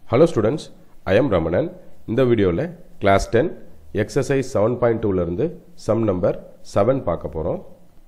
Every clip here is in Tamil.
hello students I am Ramanan இந்த வீடியோவில் class ten exercise seven point டூலேருந்து சம் நம்பர் செவன் பார்க்க போகிறோம்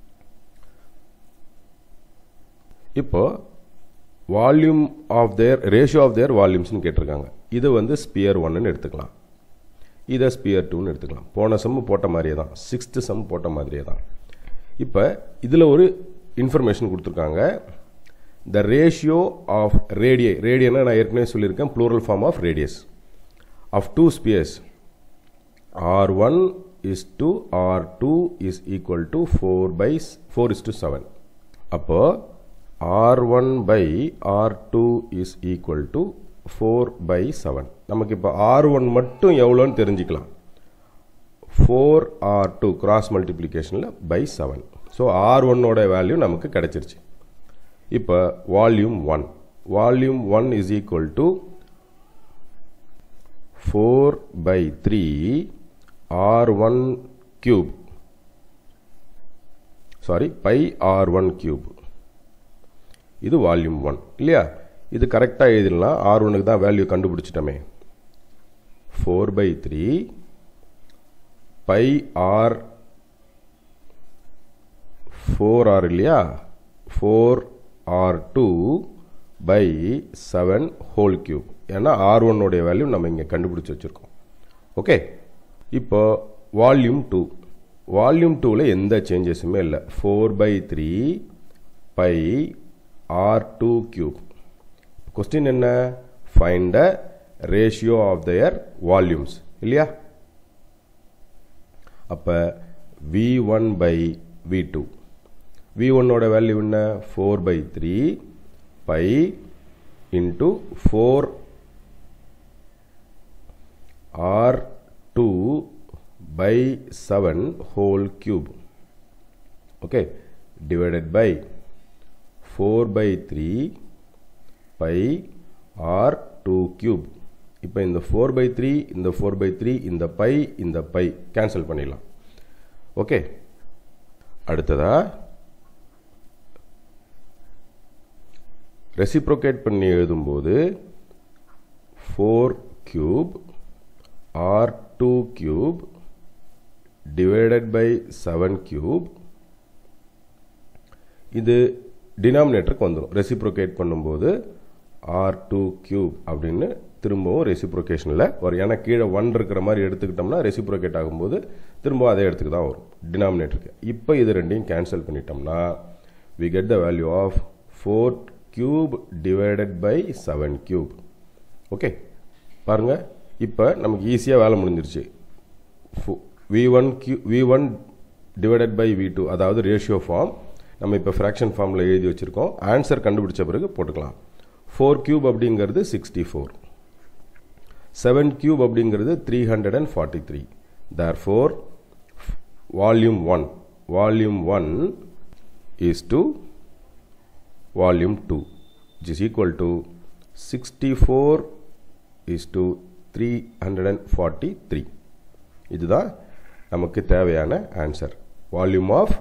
இப்போ volume of their ratio of their வால்யூம்ஸ்னு கேட்டிருக்காங்க இது வந்து ஸ்பியர் ஒன்னு எடுத்துக்கலாம் இதை ஸ்பியர் டூன்னு எடுத்துக்கலாம் போன சம்மு போட்ட மாதிரியே தான் சிக்ஸ்த்து சம் போட்ட மாதிரியே தான் இப்போ இதில் ஒரு இன்ஃபர்மேஷன் கொடுத்துருக்காங்க த ரேஷியோ ஆஃப் ரேடியை ரேடியனா நான் ஏற்கனவே சொல்லியிருக்கேன் plural form of radius of two spheres R one is to R two is equal to four by four is to seven அப்போ R one by R two is equal to four by seven நமக்கு இப்போ ஆர் ஒன் மட்டும் எவ்வளோன்னு தெரிஞ்சுக்கலாம் ஃபோர் ஆர் டூ கிராஸ் மல்டிப்ளிகேஷனில் பை செவன் ஸோ ஆர் ஒன்னோட வேல்யூ நமக்கு கிடச்சிருச்சு இப்போ volume one volume one is equal to four by three R one cube sorry by R one cube இது வால்யூம் ஒன் இல்லையா இது கரெக்டாக எழுதிடலாம் ஆர் ஒனுக்கு தான் வேல்யூ கண்டுபிடிச்சிட்டோமே four by three by R four R இல்லையா four R two by seven whole cube ஏன்னா ஆர் ஒன்னுடைய வேல்யூ நம்ம இங்கே கண்டுபிடிச்சி வச்சுருக்கோம் ஓகே இப்போ வால்யூம் டூ வால்யூம் டூவில் எந்த சேஞ்சஸுமே இல்லை four by three by R two cube question என்ன find the ratio of their volumes இல்லையா அப்போ V one by V two V ஒன்னோட வேல்யூ என்ன four by three by into four R two by seven whole cube okay divided by four by three by R two cube இப்போ இந்த ஃபோர் பை த்ரீ இந்த ஃபோர் பை த்ரீ இந்த பை இந்த பை கேன்சல் பண்ணிடலாம் ஓகே அடுத்ததா ரெசிப்ரோகேட் பண்ணி எழுதும்போது four cube R two cube divided by seven cube இது டினாமினேட்டருக்கு வந்துடும் ரெசிப்ரோகேட் பண்ணும்போது ஆர் டூ கியூப் அப்படின்னு திரும்பவும் ரெசிப்ரோகேஷனில் வரும் ஏன்னா கீழே ஒன் இருக்கிற மாதிரி எடுத்துக்கிட்டோம்னா ரெசிப்ரோகேட் ஆகும்போது திரும்பவும் அதே இடத்துக்கு தான் வரும் டினாமினேட்டருக்கு இப்போ இது ரெண்டையும் கேன்சல் பண்ணிட்டோம்னா we get the value of four cube divided by seven cube okay பாருங்கள் இப்போ நமக்கு ஈஸியாக வேலை முடிஞ்சிருச்சு V one Q V one divided by V two அதாவது ரேஷியோ ஃபார்ம் நம்ம இப்போ ஃப்ராக்ஷன் ஃபார்மில் எழுதி வச்சுருக்கோம் ஆன்சர் கண்டுபிடிச்ச பிறகு போட்டுக்கலாம் ஃபோர் கியூப் அப்படிங்கிறது சிக்ஸ்டி ஃபோர் செவன் கியூப் அப்படிங்கிறது three hundred and forty three therefore volume one volume one is to volume two which is equal to 64 is to 343 இதுதான் நமக்கு தேவையான answer volume of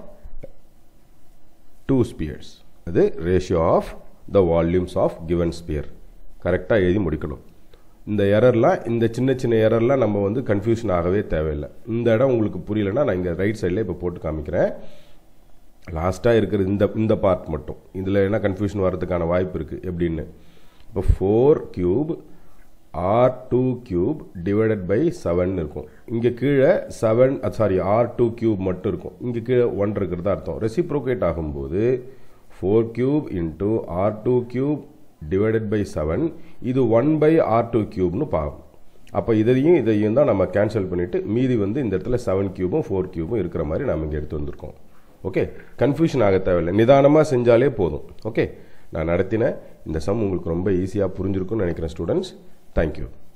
two spheres அது ratio of the volumes of given sphere கரெக்டாக எழுதி முடிக்கணும் இந்த எரர்லாம் இந்த சின்ன சின்ன எரர்லாம் நம்ம வந்து கன்ஃபியூஷன் ஆகவே தேவையில்லை இந்த இடம் உங்களுக்கு புரியலன்னா நான் இங்கே ரைட் சைடில் இப்போ போட்டு காமிக்கிறேன் லாஸ்ட்டாக இருக்கிறது இந்த இந்த பார்ட் மட்டும் இதில் என்ன கன்ஃபியூஷன் வர்றதுக்கான வாய்ப்பு இருக்குது எப்படின்னு இப்போ four cube R two cube divided by seven இருக்கும் இங்கே கீழே seven sorry R two cube மட்டும் இருக்கும் இங்கே கீழே ஒன் இருக்கிறதா அர்த்தம் ரெசிப்ரோகேட் ஆகும்போது four cube into R two cube divided by seven இது ஒன் பை ஆர் டூ கியூப்னு பார்க்கும் அப்போ இதையும் இதையும் தான் நம்ம கேன்சல் பண்ணிவிட்டு மீதி வந்து இந்த இடத்துல செவன் கியூபும் ஃபோர் கியூபும் இருக்கிற மாதிரி நம்ம இங்கே எடுத்து வந்திருக்கோம் ஓகே கன்ஃபியூஷன் ஆக தேவையில்லை நிதானமாக செஞ்சாலே போதும் ஓகே நான் நடத்தின இந்த சம் உங்களுக்கு ரொம்ப ஈஸியாக புரிஞ்சிருக்கும்னு நினைக்கிறேன் ஸ்டூடெண்ட்ஸ் தேங்க்யூ